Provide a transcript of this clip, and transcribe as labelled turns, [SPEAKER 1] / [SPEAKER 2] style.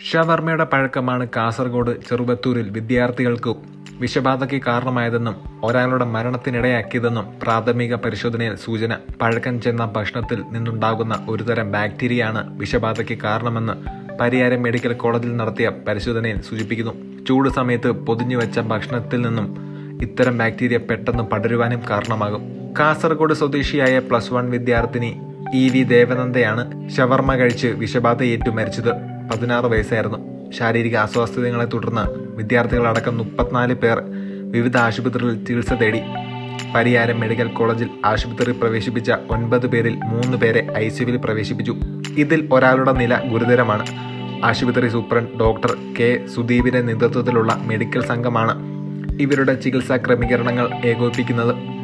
[SPEAKER 1] ഷവർമ്മയുടെ പഴക്കമാണ് കാസർഗോഡ് ചെറുവത്തൂരിൽ വിദ്യാർത്ഥികൾക്ക് വിഷബാധയ്ക്ക് കാരണമായതെന്നും ഒരാളുടെ മരണത്തിനിടയാക്കിയതെന്നും പ്രാഥമിക പരിശോധനയിൽ സൂചന പഴക്കം ചെന്ന ഭക്ഷണത്തിൽ നിന്നുണ്ടാകുന്ന ഒരുതരം ബാക്ടീരിയയാണ് വിഷബാധയ്ക്ക് കാരണമെന്ന് പരിയാരം മെഡിക്കൽ കോളേജിൽ നടത്തിയ പരിശോധനയിൽ സൂചിപ്പിക്കുന്നു ചൂട് സമയത്ത് പൊതിഞ്ഞുവെച്ച ഭക്ഷണത്തിൽ നിന്നും ഇത്തരം ബാക്ടീരിയ പെട്ടെന്ന് പടരുവാനും കാരണമാകും കാസർഗോഡ് സ്വദേശിയായ പ്ലസ് വൺ വിദ്യാർത്ഥിനി ഇ വി ദേവനന്ദയാണ് ഷവർമ്മ കഴിച്ച് വിഷബാധയേറ്റു മരിച്ചത് പതിനാറ് വയസ്സായിരുന്നു ശാരീരിക അസ്വാസ്ഥ്യങ്ങളെ തുടർന്ന് വിദ്യാർത്ഥികളടക്കം മുപ്പത്തിനാല് പേർ വിവിധ ആശുപത്രികളിൽ ചികിത്സ തേടി പരിയാരം മെഡിക്കൽ കോളേജിൽ ആശുപത്രി പ്രവേശിപ്പിച്ച ഒൻപത് പേരിൽ മൂന്ന് പേരെ ഐ സിയുവിൽ പ്രവേശിപ്പിച്ചു ഇതിൽ ഒരാളുടെ നില ഗുരുതരമാണ് ആശുപത്രി സൂപ്രണ്ട് ഡോക്ടർ കെ സുദീപിന്റെ നേതൃത്വത്തിലുള്ള മെഡിക്കൽ സംഘമാണ് ഇവരുടെ ചികിത്സാ ക്രമീകരണങ്ങൾ ഏകോപിപ്പിക്കുന്നത്